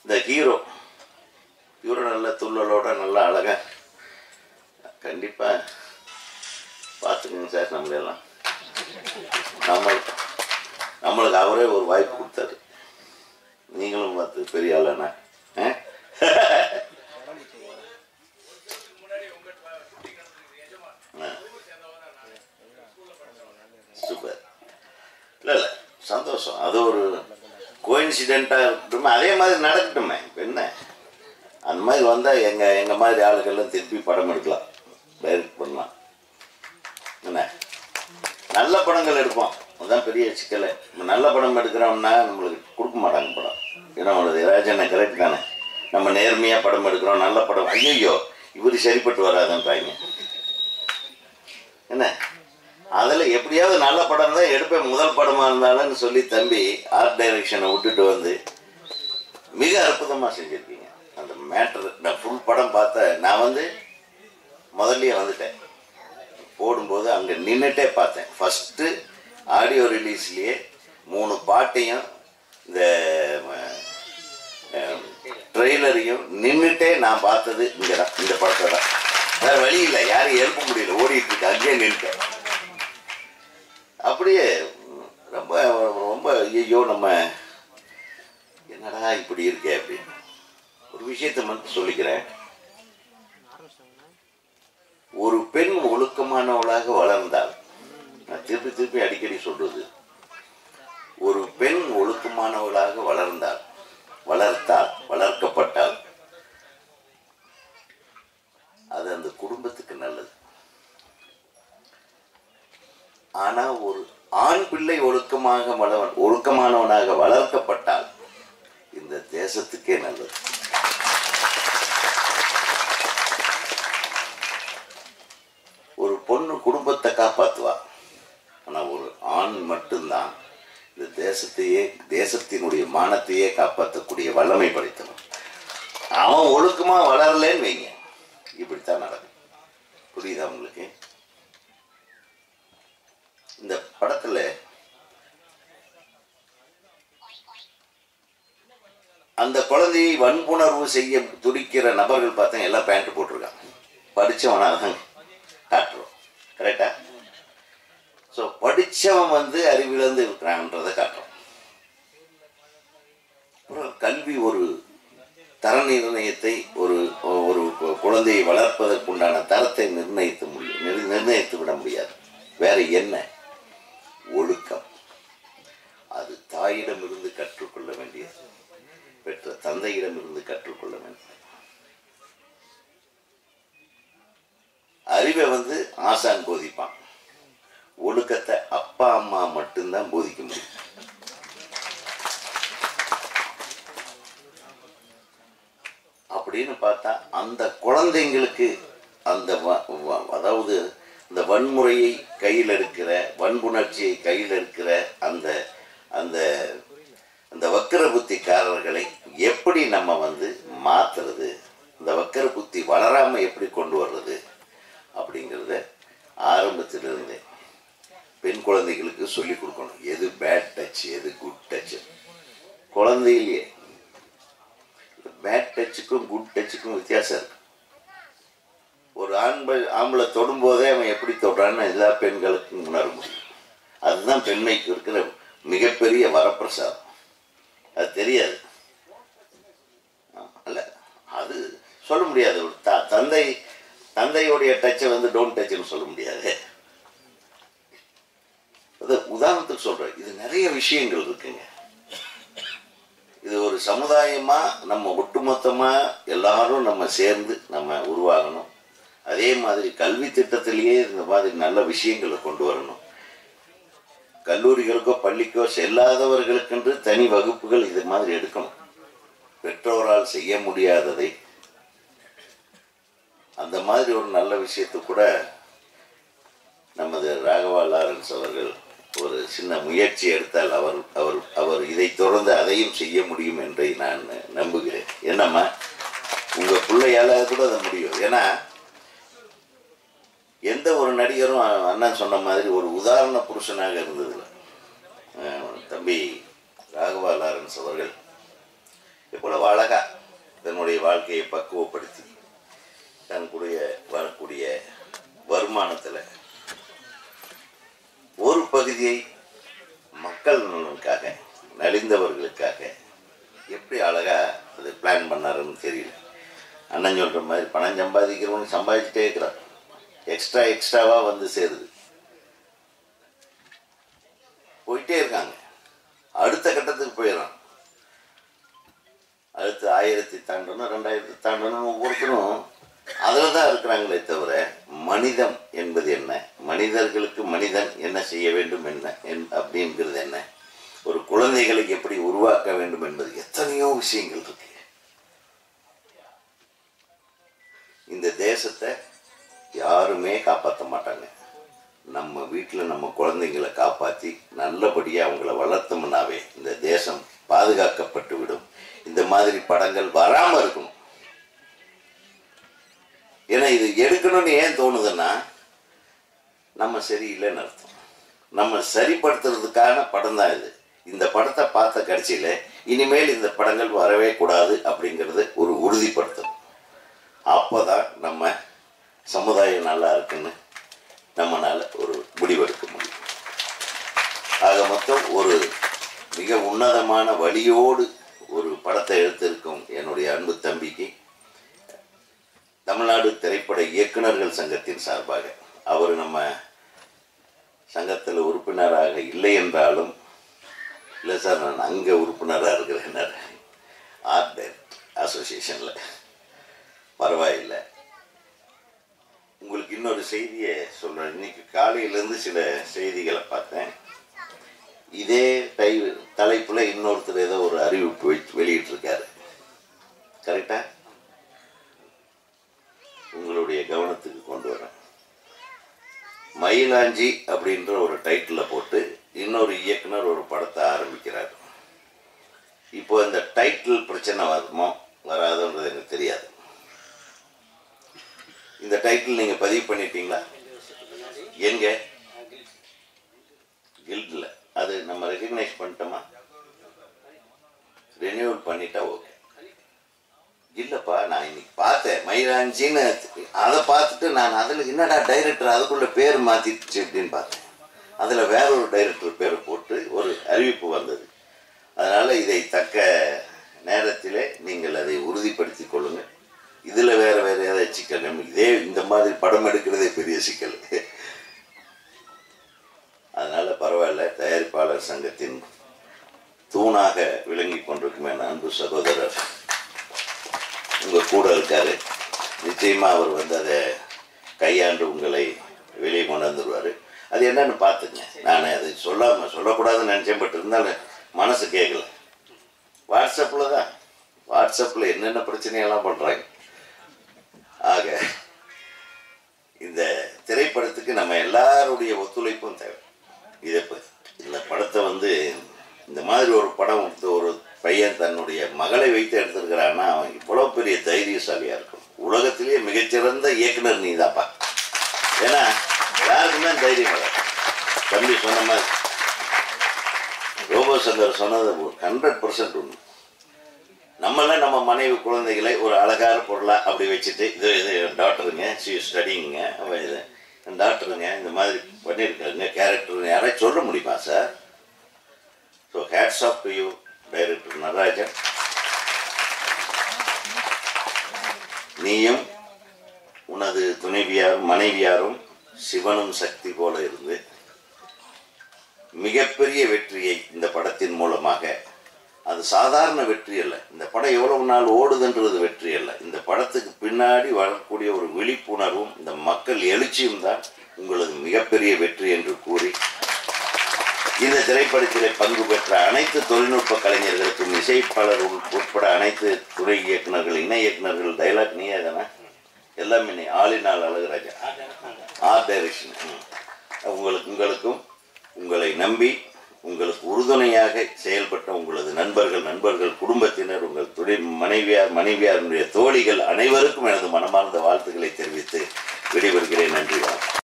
இந்த hero hero நல்ல துள்ளலோட நல்லா அழகா கண்டிப்பாக பார்த்துக்கங்க சார் நம்மளெல்லாம் நம்மளுக்கு நம்மளுக்கு அவரே ஒரு வாய்ப்பு கொடுத்தாரு நீங்களும் பார்த்து பெரிய ஆளாண்ணா ஆ ஆ. சூப்பர் இல்லை இல்லை சந்தோஷம் அது ஒரு கோயின்சிடெண்ட்டாக இருக்கட்டும் அதே மாதிரி நடக்கட்டுமே இப்போ என்ன அந்த மாதிரி வந்தால் எங்கள் எங்கள் மாதிரி ஆளுகள்லாம் திருப்பி படம் எடுக்கலாம் டைரக்ட் பண்ணலாம் என்ன நல்ல படங்கள் எடுப்போம் அதுதான் பெரிய சிக்கலை நம்ம நல்ல படம் எடுக்கிறோம்னா நம்மளுக்கு கொடுக்க மாட்டாங்க படம் ஏன்னா நம்மளது ராஜண்ண கரெக்ட் தானே நம்ம நேர்மையாக படம் எடுக்கிறோம் நல்ல படம் ஐயோ இவர் சரிப்பட்டு வராதுன்றாங்க என்ன அதில் எப்படியாவது நல்ல படம் தான் எடுப்பேன் முதல் படமாக இருந்தாலும்னு சொல்லி தம்பி ஆர்ட் டைரக்ஷனை விட்டுட்டு வந்து மிக அற்புதமாக செஞ்சுருக்கீங்க அந்த மேட்ரு நான் ஃபுல் படம் பார்த்த நான் வந்து முதல்லயே வந்துட்டேன் போடும்போது அங்கே நின்றுட்டே பார்த்தேன் ஃபஸ்ட்டு ஆடியோ ரிலீஸ்லேயே மூணு பாட்டையும் இந்த ட்ரெய்லரையும் நின்றுட்டே நான் பார்த்தது இங்கே தான் இந்த படத்தை தான் வேறு வழி இல்லை யாரையும் எழுப்ப முடியல ஓடிட்டு இருக்கு அங்கேயே நின்றுட்டேன் அப்படியே ரொம்ப ரொம்ப ஐயோ நம்ம என்னடா இப்படி இருக்கே அப்படின்னு ஒரு விஷயத்தை மட்டும் சொல்லிக்கிறேன் ஒரு பெண் ஒழுக்கமானவளாக வளர்ந்தால் நான் திருப்பி திருப்பி அடிக்கடி சொல்றது ஒரு பெண் ஒழுக்கமானவளாக வளர்ந்தால் வளர்த்தால் வளர்க்கப்பட்டால் அது அந்த குடும்பத்துக்கு நல்லது ஆனா ஒரு ஆண் பிள்ளை ஒழுக்கமாக வளவன் ஒழுக்கமானவனாக வளர்க்கப்பட்டால் இந்த தேசத்துக்கே நல்லது ஒரு பொண்ணு குடும்பத்தை காப்பாத்துவா ஆனா ஒரு ஆண் மட்டும்தான் இந்த தேசத்தையே தேசத்தினுடைய மானத்தையே காப்பாற்றக்கூடிய வல்லமை படைத்தவன் அவன் ஒழுக்கமா வளரலன்னு வைங்க இப்படித்தான் நடக்கும் புரியுதா உங்களுக்கு இந்த படத்துல அந்த குழந்தையை வன்புணர்வு செய்ய துடிக்கிற நபர்கள் பார்த்தா எல்லாம் பேண்ட் போட்டிருக்காங்க படிச்சவனாக தான் காட்டுறோம் கரெக்டா ஸோ படிச்சவன் வந்து அறிவிழந்து இருக்கிறான்றதை காட்டுறோம் அப்புறம் கல்வி ஒரு தர நிர்ணயத்தை ஒரு ஒரு குழந்தையை வளர்ப்பதற்குண்டான தரத்தை நிர்ணயித்து முடியும் நிர்- நிர்ணயித்து விட முடியாது வேற என்ன ஒழுக்கம் அது தாயிடமிருந்து கற்றுக்கொள்ள வேண்டியது பெற்ற தந்தையிடமிருந்து கற்றுக்கொள்ள வேண்டியது அறிவை வந்து ஆசான் போதிப்பான் ஒழுக்கத்தை அப்பா அம்மா மட்டும்தான் போதிக்க முடியும் அப்படின்னு பார்த்தா அந்த குழந்தைங்களுக்கு அந்த வ- வ- அதாவது இந்த வன்முறையை கையில் எடுக்கிற வன்புணர்ச்சியை கையில் எடுக்கிற அந்த அந்த அந்த வக்கர புத்திக்காரர்களை எப்படி நம்ம வந்து மாத்துறது இந்த வக்கர புத்தி வளராம எப்படி கொண்டு வர்றது அப்படிங்கிறத ஆரம்பத்திலிருந்தே பெண் குழந்தைகளுக்கு சொல்லி கொடுக்கணும் எது பேட் டச் எது குட் டச் குழந்தையிலேயே பேட் டச்சுக்கும் குட் டச்சுக்கும் வித்தியாசம் இருக்கு ஒரு ஆண்பை ஆம்பளை தொடும்போதே அவன் எப்படி தொடுறான்னு எல்லா பெண்களுக்கும் உணர முடியும் அதுதான் பெண்மைக்கு இருக்கிற மிகப்பெரிய வரப்பிரசாதம் அது தெரியாது ஆமா, அல்ல அது சொல்ல முடியாது ஒரு த தந்தை தந்தையுடைய டச்சை வந்து டோன்ட் டச்னு சொல்ல முடியாது அது உதாரணத்துக்கு சொல்றேன் இது நிறைய விஷயங்கள் இருக்குங்க இது ஒரு சமுதாயமா நம்ம ஒட்டுமொத்தமா எல்லாரும் நம்ம சேர்ந்து நம்ம உருவாகணும் அதே மாதிரி கல்வி திட்டத்திலேயே இந்த மாதிரி நல்ல விஷயங்களை கொண்டு வரணும் கல்லூரிகளுக்கோ பள்ளிக்கோ செல்லாதவர்களுக்கென்று தனி வகுப்புகள் இது மாதிரி எடுக்கணும் பெற்றோரால் செய்ய முடியாததை அந்த மாதிரி ஒரு நல்ல விஷயத்தை கூட நமது ராகவா லாரன்ஸ் அவர்கள் ஒரு சின்ன முயற்சி எடுத்தால் அவர் அவர் அவர் இதை தொடர்ந்து அதையும் செய்ய முடியும் என்றை நான் நம்புகிறேன் என்னம்மா உங்க பிள்ளையால கூட அது முடியும் ஏன்னா எந்த ஒரு நடிகரும் அண்ணன் சொன்ன மாதிரி ஒரு உதாரண புருஷனாக இருந்ததில்ல அஹ் தம்பி ராகவா லாரன்ஸ் அவர்கள் இவ்வளவு அழகா வாழ்க்கையை பக்குவப்படுத்தி தன்னுடைய வரக்கூடிய வருமானத்தில் ஒரு பகுதியை மக்கள் நலனுக்காக நலிந்தவர்களுக்காக எப்படி அழகா அது பிளான் பண்ணாருன்னு தெரியல அண்ணன் சொல்ற மாதிரி பணம் சம்பாதிக்கிறவங்க சம்பாதிச்சுட்டே இருக்கிறார் எக்ஸ்ட்ரா எக்ஸ்ட்ராவா வந்து சேருது போயிட்டே இருக்காங்க அடுத்த கட்டத்துக்கு போயிடறான் அடுத்து ஆயிரத்தி தாண்டணும் ரெண்டாயிரத்தி தாண்டணும் ஒவ்வொருத்தரும் அதில் தான் இருக்கிறாங்களே தவிர மனிதம் என்பது என்ன மனிதர்களுக்கு மனிதன் என்ன செய்ய வேண்டும் என்ன என்- அப்படிங்கிறது என்ன ஒரு குழந்தைகளை எப்படி உருவாக்க வேண்டும் என்பது எத்தனையோ விஷயங்கள் இருக்கு இந்த தேசத்தை யாருமே காப்பாற்ற மாட்டாங்க நம்ம வீட்டில் நம்ம குழந்தைங்களை காப்பாற்றி நல்லபடியாக அவங்கள வளர்த்தோம்னாவே இந்த தேசம் பாதுகாக்கப்பட்டு விடும் இந்த மாதிரி படங்கள் வராமல் இருக்கணும் ஏன்னா இது எடுக்கணும்னு ஏன் தோணுதுன்னா நம்ம சரியில்லைன்னு அர்த்தம் நம்ம சரிப்படுத்துறதுக்கான படம் தான் இது இந்த படத்தை பார்த்த கடைசியில் இனிமேல் இந்த படங்கள் வரவே கூடாது அப்படிங்கிறத ஒரு உறுதிப்படுத்தணும் அப்போதான் நம்ம சமுதாயம் நல்லா இருக்குன்னு நம்மளால ஒரு முடிவெடுக்க முடியும் ஆக மொத்தம் ஒரு மிக உன்னதமான வழியோடு ஒரு படத்தை எடுத்திருக்கும் என்னுடைய அன்பு தம்பிக்கு தமிழ்நாடு திரைப்பட இயக்குனர்கள் சங்கத்தின் சார்பாக அவர் நம்ம சங்கத்தில் உறுப்பினராக இல்லை என்றாலும் இல்லை சார் நான் அங்கே உறுப்பினராக இருக்கிறேன் ஆர்ட் டைரக்ட் அசோசியேஷனில் பரவாயில்லை உங்களுக்கு இன்னொரு செய்தியை சொல்கிறேன் இன்னைக்கு காலையிலேருந்து சில செய்திகளை பார்த்தேன் இதே டை தலைப்பில் இன்னொருத்தர் ஏதோ ஒரு அறிவிப்பு வெ- வெளியிட்டிருக்காரு கரெக்டா உங்களுடைய கவனத்துக்கு கொண்டு வரேன் மயிலாஞ்சி அப்படின்ற ஒரு டைட்டில் போட்டு இன்னொரு இயக்குனர் ஒரு படத்தை ஆரம்பிக்கிறார் இப்போ இந்த டைட்டில் பிரச்சனை வருமோ வராதுன்றது எனக்கு தெரியாது இந்த டைட்டில் நீங்கள் பதிவு பண்ணிட்டீங்களா எங்க கில்டில் அது நம்ம ரெகக்னைஸ் பண்ணிட்டோமா ரெனியூவல் பண்ணிட்டா ஓகே இல்லைப்பா நான் இன்னைக்கு பார்த்தேன் மயிலாஞ்சின்னு அதை பார்த்துட்டு நான் அதில் என்னடா டைரக்டர் அதுக்குள்ள பேர் மாற்றிடுச்சு அப்படின்னு பார்த்தேன் அதில் வேற ஒரு டைரக்டர் பேரை போட்டு ஒரு அறிவிப்பு வந்தது அதனால் இதை தக்க நேரத்திலே நீங்கள் அதை உறுதிப்படுத்தி கொள்ளுங்கள் இதில் வேற வேற ஏதாவது சிக்கல் நமக்கு இதே இந்த மாதிரி படம் எடுக்கிறதே பெரிய சிக்கல் அதனால பரவாயில்ல தயாரிப்பாளர் சங்கத்தின் தூணாக விளங்கி கொண்டிருக்கும் என் அன்பு சகோதரர் உங்க கூட இருக்காரு நிச்சயமா அவர் வந்து அதை கையாண்டு உங்களை வெளியே கொண்டு வந்துருவாரு அது என்னன்னு பார்த்துங்க நான் அது சொல்லாம சொல்லக்கூடாதுன்னு நினைச்சேன் பட் இருந்தாலும் மனசு கேட்கல வாட்ஸ்அப்பில் தான் வாட்ஸ்அப்பில் என்னென்ன பிரச்சனையெல்லாம் பண்ணுறாங்க ஆக இந்த திரைப்படத்துக்கு நம்ம எல்லாருடைய ஒத்துழைப்பும் தேவை இதை ப- இந்த படத்தை வந்து இந்த மாதிரி ஒரு படம் எடுத்து ஒரு பையன் தன்னுடைய மகளை வைத்து எடுத்திருக்கிறான்னா அவன் இவ்வளோ பெரிய தைரியசாலியாக இருக்கும் உலகத்திலேயே மிகச்சிறந்த இயக்குனர் நீதாப்பா ஏன்னா யாருக்குமே தைரியம் வராது தம்பி சொன்ன மாதிரி ரோபோ சங்கர் சொன்னது ஹண்ட்ரட் பர்சன்ட் உண்மை நம்மளாம் நம்ம மனைவி குழந்தைகளை ஒரு அழகான பொருளாக அப்படி வச்சுட்டு இது இது டாக்டருங்க சி ஸ்டடிங்க அவன் இது டாக்டருங்க இந்த மாதிரி பண்ணியிருக்காங்க கேரக்டர் யாராச்சும் சொல்ல முடியுமா sir so hats off to you director Natarajan நீயும் உனது துணைவியாரும் மனைவியாரும் சிவனும் சக்தி போல இருந்து மிகப்பெரிய வெற்றியை இந்த படத்தின் மூலமாக அது சாதாரண வெற்றி அல்ல இந்த படம் எவ்வளவு நாள் ஓடுதுன்றது வெற்றி அல்ல இந்த படத்துக்கு பின்னாடி வரக்கூடிய ஒரு விழிப்புணர்வும் இந்த மக்கள் எழுச்சியும் தான் உங்களது மிகப்பெரிய வெற்றி என்று கூறி இந்த திரைப்படத்திலே பங்கு பெற்ற அனைத்து தொழில்நுட்ப கலைஞர்களுக்கும் இசைப்பாளர் உள்- உட்பட அனைத்து துறை இயக்குனர்கள் இணை இயக்குனர்கள் டைலாக் நீயே தானே எல்லாமே நீ ஆளினால் அழகுராஜா ஆர்ட் டைரக்ஷன் உங்களுக்கு உங்களுக்கும் உங்களை நம்பி உங்களுக்கு உறுதுணையாக செயல்பட்ட உங்களது நண்பர்கள் நண்பர்கள் குடும்பத்தினர் உங்கள் துணை மனைவியார் மனைவியாருடைய தோழிகள் அனைவருக்கும் எனது மனமார்ந்த வாழ்த்துக்களை தெரிவித்து விடைபெறுகிறேன் நன்றி வணக்கம்